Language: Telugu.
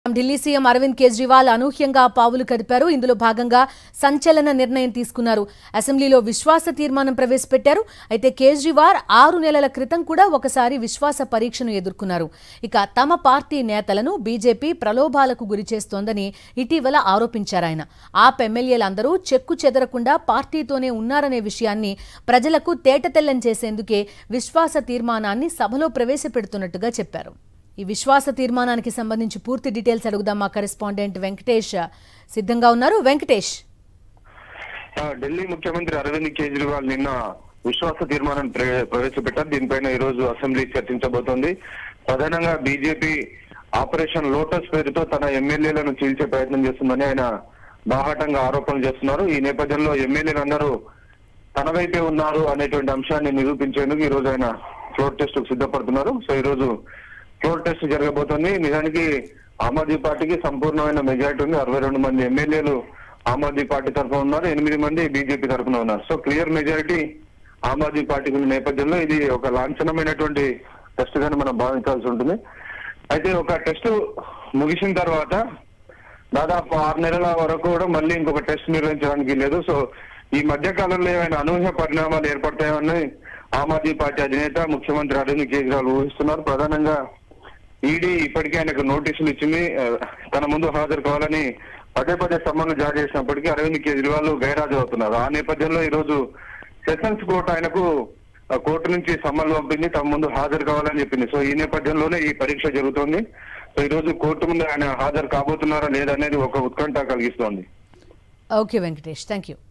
ఢిల్లీ సీఎం అరవింద్ కేజ్రీవాల్ అనూహ్యంగా పావులు కదిపారు ఇందులో భాగంగా సంచలన నిర్ణయం తీసుకున్నారు అసెంబ్లీలో విశ్వాస తీర్మానం ప్రవేశపెట్టారు అయితే కేజ్రీవాల్ ఆరు నెలల క్రితం కూడా ఒకసారి విశ్వాస పరీక్షను ఎదుర్కొన్నారు ఇక తమ పార్టీ నేతలను బీజేపీ ప్రలోభాలకు గురిచేస్తోందని ఇటీవల ఆరోపించారు ఆయన ఆప్ ఎమ్మెల్యేలందరూ చెక్కు చెదరకుండా పార్టీతోనే ఉన్నారనే విషయాన్ని ప్రజలకు తేటతెల్లం చేసేందుకే విశ్వాస తీర్మానాన్ని సభలో ప్రవేశపెడుతున్నట్టుగా చెప్పారు ఈ విశ్వాస తీర్మానానికి సంబంధించి పూర్తి డీటెయిల్స్ అడుగుదాం మా కరెస్పాండెంట్ వెంకటేష్ సిద్ధంగా ఉన్నారు వెంకటేష్ ఆ, ఢిల్లీ ముఖ్యమంత్రి అరవింద్ కేజ్రీవాల్ నిన్న విశ్వాస తీర్మానం ప్ర- ప్రవేశపెట్టారు దీనిపైన ఈ రోజు అసెంబ్లీ చర్చించబోతోంది ప్రధానంగా బీజేపీ ఆపరేషన్ లోటస్ పేరుతో తన ఎమ్మెల్యేలను చీల్చే ప్రయత్నం చేస్తుందని ఆయన బాహాటంగా ఆరోపణలు చేస్తున్నారు ఈ నేపథ్యంలో ఎమ్మెల్యేలందరూ తన వైపే ఉన్నారు అనేటువంటి అంశాన్ని నిరూపించేందుకు ఈ రోజు ఆయన ఫ్లోర్ టెస్ట్ కు సిద్ధపడుతున్నారు సో ఈ రోజు ఫ్లోర్ టెస్ట్ జరగబోతోంది నిజానికి ఆమ్ ఆద్మీ పార్టీకి సంపూర్ణమైన మెజారిటీ ఉంది అరవై రెండు మంది ఎమ్మెల్యేలు ఆమ్ ఆద్మీ పార్టీ తరఫున ఉన్నారు ఎనిమిది మంది బీజేపీ తరఫున ఉన్నారు so clear majority Aam Aadmi పార్టీకి ఉన్న నేపథ్యంలో ఇది ఒక లాంఛనమైనటువంటి టెస్ట్ గాని మనం భావించాల్సి ఉంటుంది అయితే ఒక టెస్ట్ ముగిసిన తర్వాత దాదాపు ఆరు నెలల వరకు కూడా మళ్ళీ ఇంకొక టెస్ట్ నిర్వహించడానికి లేదు సో ఈ మధ్య కాలంలో ఏమైనా అనూహ్య పరిణామాలు ఏర్పడతాయని ఆమ్ ఆద్మీ పార్టీ అధినేత ముఖ్యమంత్రి అరవింద్ కేజ్రీవాల్ ఊహిస్తున్నారు ప్రధానంగా ఈడీ ఇప్పటికే ఆయనకు నోటీసులు ఇచ్చింది ఆ, తన ముందు హాజరు కావాలని పదే పదే సమ్మన్లు జారీ చేసినప్పటికీ అరవింద్ కేజ్రీవాల్ గైరాజు అవుతున్నారు ఆ నేపథ్యంలో ఈ రోజు సెషన్స్ కోర్టు ఆయనకు ఆ, కోర్టు నుంచి సమ్మన్లు పంపింది తమ ముందు హాజరు కావాలని చెప్పింది సో ఈ నేపథ్యంలోనే ఈ పరీక్ష జరుగుతోంది సో ఈ రోజు కోర్టు ముందు ఆయన హాజరు కాబోతున్నారా లేదా అనేది ఒక ఉత్కంఠ కలిగిస్తోంది ఓకే వెంకటేష్ థ్యాంక్ యూ